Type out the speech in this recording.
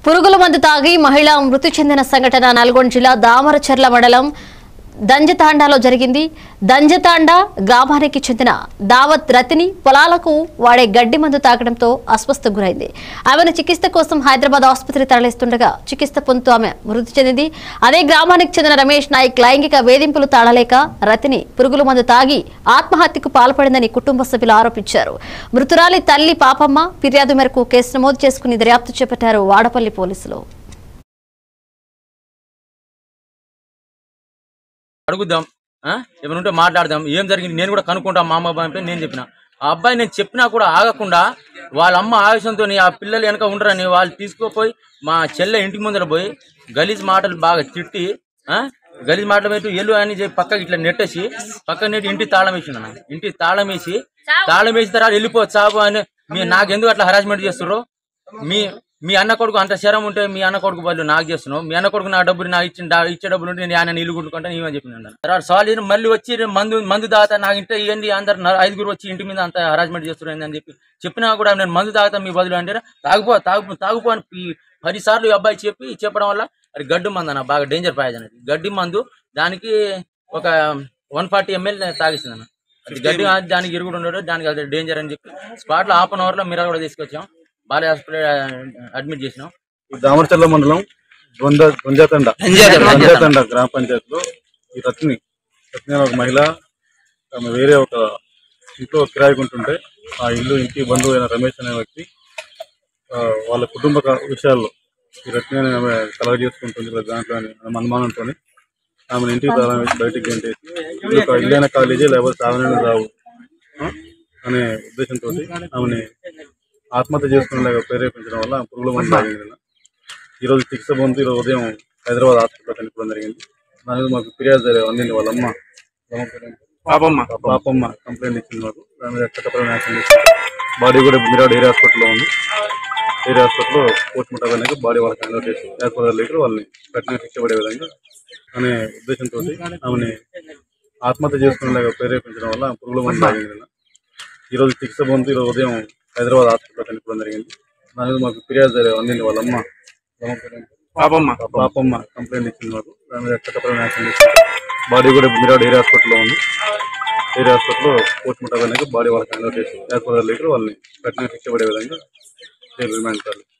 పురుగుల మందు తాగి మహిళ మృతి చెందిన సంఘటన నల్గొండ జిల్లా దామరచర్ల మండలం దంజతాండాలో జరిగింది దంజతాండ గ్రామానికి చెందిన దావత్ రతిని పొలాలకు వాడే గడ్డి మందు తాగడంతో అస్వస్థ గురైంది ఆమెను చికిత్స కోసం హైదరాబాద్ ఆసుపత్రి తరలిస్తుండగా చికిత్స పొందుతూ ఆమె మృతి చెందింది అదే గ్రామానికి చెందిన రమేష్ నాయక్ లైంగిక వేధింపులు తాళలేక రతిని పురుగుల మందు తాగి ఆత్మహత్యకు పాల్పడిందని కుటుంబ సభ్యులు ఆరోపించారు మృతురాలి తల్లి పాపమ్మ ఫిర్యాదు మేరకు కేసు నమోదు చేసుకుని దర్యాప్తు చేపట్టారు వాడపల్లి పోలీసులు అడుగుదాం ఆ? ఏమైనా ఉంటే మాట్లాడదాం ఏం జరిగింది నేను కూడా కనుక్కుంటాం మా అమ్మ పంపి నేను చెప్పిన ఆ అబ్బాయి నేను చెప్పినా కూడా ఆగకుండా వాళ్ళ అమ్మ ఆవేశంతో ఆ పిల్లలు వెనక ఉండరని వాళ్ళు తీసుకుపోయి మా చెల్లె ఇంటికి ముందర పోయి గలీజ్ మాటలు బాగా తిట్టి ఆ? గలీజ్ మాటలు పెట్టి ఎల్లు అని చెప్పి పక్కకి ఇట్లా నెట్టేసి పక్క నెట్టి ఇంటి తాళం వేసిండు అన్న ఇంటి తాళం వేసి తాళం వేసిన తర్వాత వెళ్ళిపో చాపు అని మీ నాకెందుకు అట్లా హరాస్మెంట్ చేస్తుర్రు మీ మీ అన్న కొడుకు అంత శరం ఉంటే మీ అన్న కొడుకు బదులు నాకు చేస్తున్నావు మీ అన్న కొడుకు నా డబ్బులు నాకు ఇచ్చిన డా- ఇచ్చే డబ్బులు ఉంటే నేను ఆయన ఇల్లు కొట్టుకుంటాను ఏమని చెప్పిన తర్వాత సాలి మళ్ళీ వచ్చి మందు మందు తాగుతా నాకు ఇంటే ఏంది అందరు నర- ఐదుగురు వచ్చి ఇంటి మీద అంత హరాస్మెంట్ చేస్తున్నారు అని చెప్పి చెప్పినా కూడా నేను మందు తాగుతా మీ బదులు అంటే తాగుపో తాగు తాగుపో అని పి- పది సార్లు ఈ అబ్బాయి చెప్పి చెప్పడం వల్ల అది గడ్డి మందు అన్న బాగా డేంజర్ పాయజ్ అనేది గడ్డి మందు దానికి ఒక వన్ ఫార్టీ ఎంఎల్ తాగిస్తుంది అన్న అది గడ్డి కాదు, దానికి ఇరుగుడు ఉండడు దానికి అది డేంజర్ అని చెప్పి స్పాట్ లో హాఫ్ అన్ అవర్ లో మీరు కూడా తీసుకొచ్చాం బాలే హాస్పిటల్ అడ్మిట్ చేసినాం ఈ దామరచర్ల మండలం దొంజ దొంజతండ దొంజతండ. దొంజతండ గ్రామ పంచాయతీలో ఈ రత్ని రత్ని అనే ఒక మహిళ ఆమె వేరే ఒక ఇంట్లో కిరాయి ఉంటుంటే ఆ ఇల్లు ఇంటి బంధువు అయిన రమేష్ అనే వ్యక్తి ఆ, వాళ్ళ కుటుంబ క- విషయాల్లో ఈ రత్ని అనే ఆమె కలగ చేసుకుంటుంది ఇలా దాంట్లో అని ఆమె అనుమానంతో ఆమెను ఇంటికి తాళం వేసి బయటికి గంటేసి ఇది ఒక ఇల్లైన కాలేజీ లేకపోతే సావనైనా రావు ఆ, అనే ఉద్దేశంతో ఆమెని ఆత్మహత్య చేసుకునేలాగా ప్రేరేపించడం వల్ల పురుగుల మందు తాగింది నిన్న. ఈ రోజు చికిత్స పొంది ఈరోజు ఉదయం హైదరాబాద్ హాస్పిటల్ కనుక్కోవడం జరిగింది దాని మీద మాకు ఫిర్యాదు జరిగింది అందింది వాళ్ళ అమ్మ పాపమ్మ పాపమ్మ కంప్లైంట్ ఇచ్చింది మాకు దాని మీద చట్టపరమైన యాక్షన్ తీసుకుంటాం బాడీ కూడా మిరాడ్ ఏరియా హాస్పిటల్లో ఉంది ఏరియా హాస్పిటల్లో పోస్ట్ మార్టం అనేది బాడీ వాళ్ళకి హ్యాండ్ చేసి యాజ్ పర్ లీటర్ వాళ్ళని కఠిన శిక్ష పడే విధంగా అనే ఉద్దేశంతో ఆమెని ఆత్మహత్య చేసుకునేలాగా ప్రేరేపించడం వల్ల పురుగుల మందు తాగింది నిన్న. ఈ రోజు చికిత్స పొంది ఈరోజు ఉదయం హైదరాబాద్ హాస్పిటల్ కనుక్కోవడం జరిగింది దాని మీద మాకు ఫిర్యాదు జరిగింది అందింది వాళ్ళ అమ్మ పాపమ్మ పాపమ్మ కంప్లైంట్ ఇచ్చింది మాకు దాని మీద చట్టపరమైన యాక్షన్ తీసుకుంటాం బాడీ కూడా మిరాడ్ ఏరియా హాస్పిటల్లో ఉంది ఏరియా హాస్పిటల్లో పోస్ట్ మార్టం అనేది బాడీ వాళ్ళకి హ్యాండ్ చేసి యాజ్ పర్ లీటర్ వాళ్ళని కఠిన శిక్ష పడే విధంగా రిమాండ్